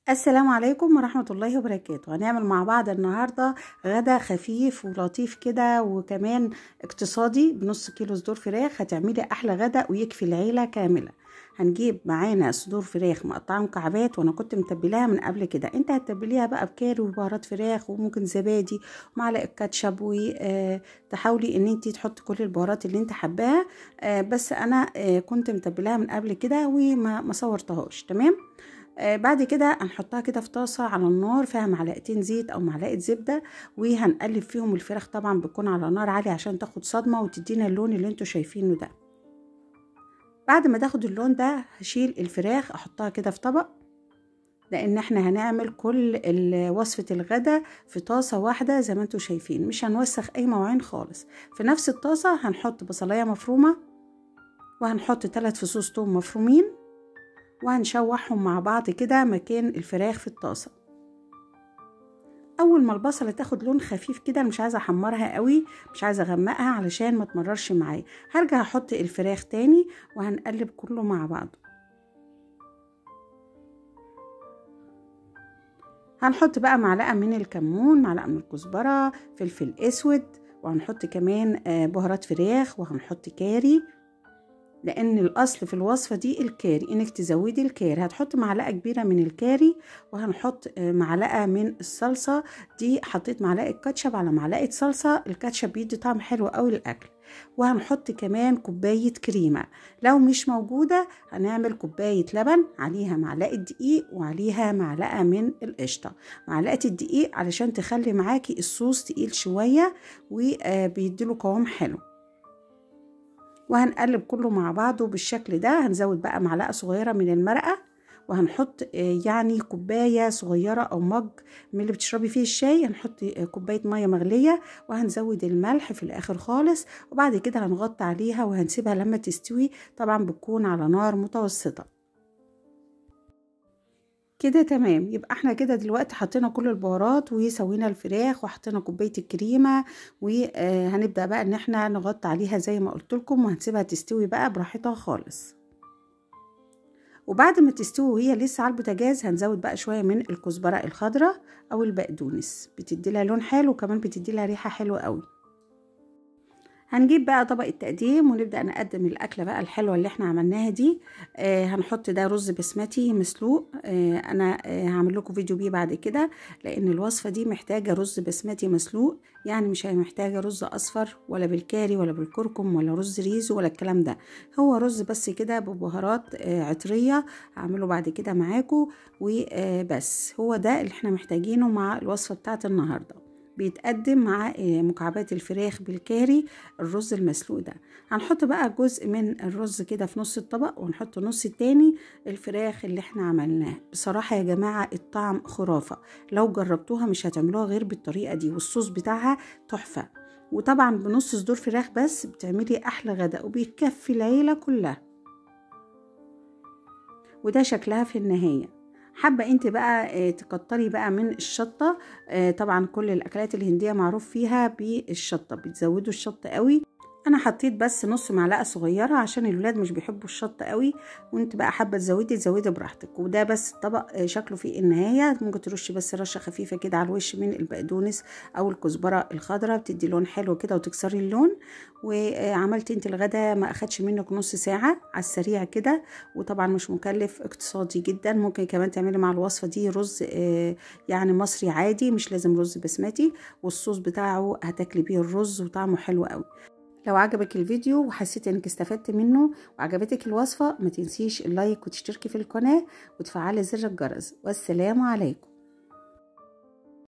السلام عليكم ورحمة الله وبركاته هنعمل مع بعض النهاردة غدا خفيف ولطيف كده وكمان اقتصادي بنص كيلو صدور فراخ هتعملي أحلى غدا ويكفي العيلة كاملة هنجيب معانا صدور فراخ مقطعة مكعبات وانا كنت متبلاها من قبل كده انت هتتبليها بقى بكاري وبهارات فراخ وممكن زبادي ومعلقه كاتشب وتحاولي ان انت تحطي كل البهارات اللي انت حباها بس انا كنت متبلاها من قبل كده وما صورتهاش تمام آه بعد كده هنحطها كده في طاسة على النار فيها معلقتين زيت أو معلقة زبدة وهنقلب فيهم الفراخ طبعا بتكون على نار عالية عشان تاخد صدمة وتدينا اللون اللي انتوا شايفينه ده بعد ما تاخد اللون ده هشيل الفراخ احطها كده في طبق لان احنا هنعمل كل وصفة الغدا في طاسة واحدة زي ما انتوا شايفين مش هنوسخ اي مواعين خالص في نفس الطاسة هنحط بصلاية مفرومة وهنحط ثلاث فصوص توم مفرومين وهنشوحهم مع بعض كده مكان الفراخ في الطاسة اول ما البصله تاخد لون خفيف كده مش عايزه احمرها قوي مش عايزه اغمقها علشان ما تمررش معايا هرجع احط الفراخ تاني وهنقلب كله مع بعضه هنحط بقى معلقه من الكمون معلقه من الكزبره فلفل اسود وهنحط كمان بهارات فراخ وهنحط كاري لان الاصل في الوصفه دي الكاري انك تزودي الكاري هتحط معلقه كبيره من الكاري وهنحط معلقه من الصلصه دي حطيت معلقه كاتشب على معلقه صلصه الكاتشب بيدي طعم حلو قوي للاكل وهنحط كمان كوبايه كريمه لو مش موجوده هنعمل كوبايه لبن عليها معلقه دقيق وعليها معلقه من القشطه معلقه الدقيق علشان تخلي معاكي الصوص تقيل شويه وبيديله قوام حلو وهنقلب كله مع بعضه بالشكل ده هنزود بقى معلقه صغيره من المرقه وهنحط يعني كوبايه صغيره او مج من اللي بتشربي فيه الشاي هنحط كوبايه ميه مغليه وهنزود الملح في الاخر خالص وبعد كده هنغطي عليها وهنسيبها لما تستوي طبعا بتكون على نار متوسطه كده تمام يبقى احنا كده دلوقتي حطينا كل البهارات وسوينا الفراخ وحطينا كوبايه الكريمه وهنبدا بقى ان احنا نغطي عليها زي ما قلت لكم وهنسيبها تستوي بقى براحتها خالص وبعد ما تستوي وهي لسه على البوتاجاز هنزود بقى شويه من الكزبره الخضراء او البقدونس بتدي لها لون حلو وكمان بتدي لها ريحه حلوه قوي هنجيب بقى طبق التقديم ونبدأ نقدم الأكلة بقى الحلوة اللي احنا عملناها دي آه هنحط ده رز بسمتي مسلوق آه أنا آه هعمل لكم فيديو بيه بعد كده لأن الوصفة دي محتاجة رز بسمتي مسلوق يعني مش محتاجة رز أصفر ولا بالكاري ولا بالكركم ولا رز ريزو ولا الكلام ده هو رز بس كده ببهارات آه عطرية هعمله بعد كده معاكم وبس هو ده اللي احنا محتاجينه مع الوصفة بتاعت النهارده بيتقدم مع مكعبات الفراخ بالكاري الرز المسلوق ده هنحط بقى جزء من الرز كده في نص الطبق ونحط نص التاني الفراخ اللي احنا عملناه بصراحة يا جماعة الطعم خرافة لو جربتوها مش هتعملوها غير بالطريقة دي والصوص بتاعها تحفة وطبعا بنص صدور فراخ بس بتعملي احلى غدا وبيكفي العيلة كلها وده شكلها في النهايه حابه انت بقى تكتري بقى من الشطه طبعا كل الاكلات الهنديه معروف فيها بالشطه بتزودوا الشطه قوي انا حطيت بس نص معلقه صغيره عشان الولاد مش بيحبوا الشطه قوي وانت بقى حابه تزودي تزودي براحتك وده بس الطبق شكله في النهايه ممكن ترشي بس رشه خفيفه كده على الوش من البقدونس او الكزبره الخضراء بتدي لون حلو كده وتكسري اللون وعملت انت الغدا ما اخدش منك نص ساعه على السريع كده وطبعا مش مكلف اقتصادي جدا ممكن كمان تعملي مع الوصفه دي رز يعني مصري عادي مش لازم رز بسمتي والصوص بتاعه هتاكلي بيه الرز وطعمه حلو قوي لو عجبك الفيديو وحسيت انك استفدت منه وعجبتك الوصفة ما تنسيش اللايك وتشتركي في القناة وتفعلي زر الجرس والسلام عليكم